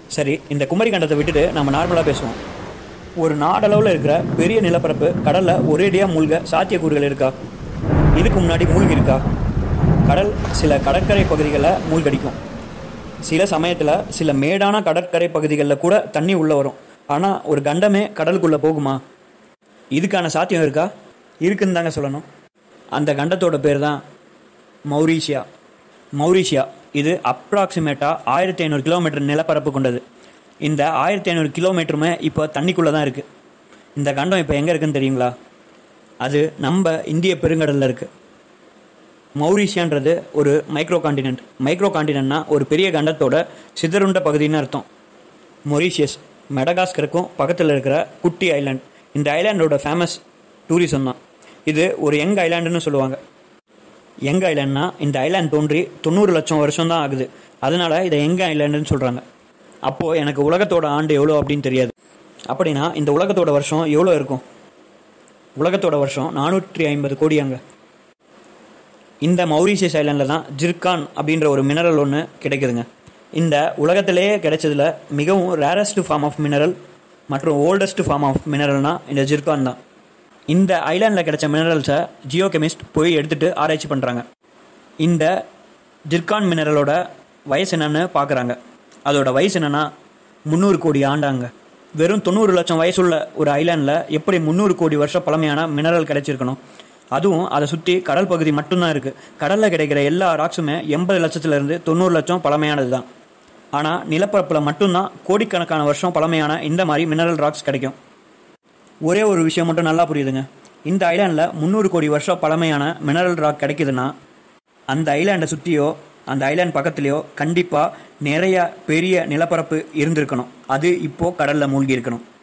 சரி இந்த குமரி கண்டத்தை விட்டுட்டு நம்ம நார்மலாக பேசுவோம் ஒரு நாடளவில் இருக்கிற பெரிய நிலப்பரப்பு கடலில் ஒரேடியாக மூழ்க சாத்தியக்கூறுகள் இருக்கா இதுக்கு முன்னாடி மூழ்கி இருக்கா கடல் சில கடற்கரை பகுதிகளில் மூழ்கடிக்கும் சில சமயத்தில் சில மேடான கடற்கரை பகுதிகளில் கூட தண்ணி உள்ளே வரும் ஆனால் ஒரு கண்டமே கடலுக்குள்ளே போகுமா இதுக்கான சாத்தியம் இருக்கா இருக்குன்னு தாங்க சொல்லணும் அந்த கண்டத்தோட பேர் தான் மௌரீஷியா மௌரீஷியா இது அப்ராக்சிமேட்டாக ஆயிரத்தி ஐநூறு கிலோமீட்டர் நிலப்பரப்பு கொண்டது இந்த ஆயிரத்தி ஐநூறு கிலோமீட்டருமே இப்போ தண்ணிக்குள்ளே தான் இருக்குது இந்த கண்டம் இப்போ எங்கே இருக்குன்னு தெரியுங்களா அது நம்ம இந்திய பெருங்கடலில் இருக்குது மௌரீஷியான்றது ஒரு மைக்ரோ காண்டினென்ட் மைக்ரோ காண்டினென்ட்னா ஒரு பெரிய கண்டத்தோட சிதறுண்ட பகுதின்னு அர்த்தம் மொரீஷியஸ் மெடகாஸ்கருக்கும் பக்கத்தில் இருக்கிற குட்டி ஐலாண்ட் இந்த ஐலாண்டோட ஃபேமஸ் டூரிசம் தான் இது ஒரு யங் ஐலாண்டுன்னு சொல்லுவாங்க யங் ஐலாண்ட்னா இந்த ஐலாண்ட் தோன்றி தொண்ணூறு லட்சம் வருஷம் தான் ஆகுது அதனால இதை யங் ஐலாண்டுன்னு சொல்கிறாங்க அப்போது எனக்கு உலகத்தோட ஆண்டு எவ்வளோ அப்படின்னு தெரியாது அப்படின்னா இந்த உலகத்தோட வருஷம் எவ்வளோ இருக்கும் உலகத்தோட வருஷம் நானூற்றி ஐம்பது கோடி அங்கே இந்த மௌரிஷியஸ் ஐலாண்டில் தான் ஜிர்கான் அப்படின்ற ஒரு மினரல் ஒன்று கிடைக்குதுங்க இந்த உலகத்திலேயே கிடைச்சதுல மிகவும் ரேரஸ்ட் ஃபார்ம் ஆஃப் மினரல் மற்றும் ஓல்டஸ்ட் ஃபார்ம் ஆஃப் மினரல்னா இந்த ஜிர்கான் தான் இந்த ஐலாண்டில் கிடைச்ச மினரல்ஸை ஜியோ கெமிஸ்ட் போய் எடுத்துகிட்டு ஆராய்ச்சி பண்ணுறாங்க இந்த ஜிர்கான் மினரலோட வயசு என்னன்னு பார்க்குறாங்க அதோட வயசு என்னன்னா முந்நூறு கோடி ஆண்டாங்க வெறும் தொண்ணூறு லட்சம் வயசுள்ள ஒரு ஐலாண்டில் எப்படி முந்நூறு கோடி வருஷம் பழமையான மினரல் கிடைச்சிருக்கணும் அதுவும் அதை சுற்றி கடல் பகுதி மட்டும்தான் இருக்குது கடலில் கிடைக்கிற எல்லா ராக்ஸுமே எண்பது லட்சத்துலேருந்து தொண்ணூறு லட்சம் பழமையானது தான் ஆனால் நிலப்பரப்பில் மட்டும்தான் கோடிக்கணக்கான வருஷம் பழமையான இந்த மாதிரி மினரல் ராக்ஸ் கிடைக்கும் ஒரே ஒரு விஷயம் மட்டும் நல்லா புரியுதுங்க இந்த ஐலாண்டில் முந்நூறு கோடி வருஷம் பழமையான மினரல் ராக் கிடைக்குதுன்னா அந்த ஐலாண்டை சுற்றியோ அந்த ஐலாண்ட் பக்கத்துலேயோ கண்டிப்பாக நிறைய பெரிய நிலப்பரப்பு இருந்திருக்கணும் அது இப்போது கடலில் மூழ்கி இருக்கணும்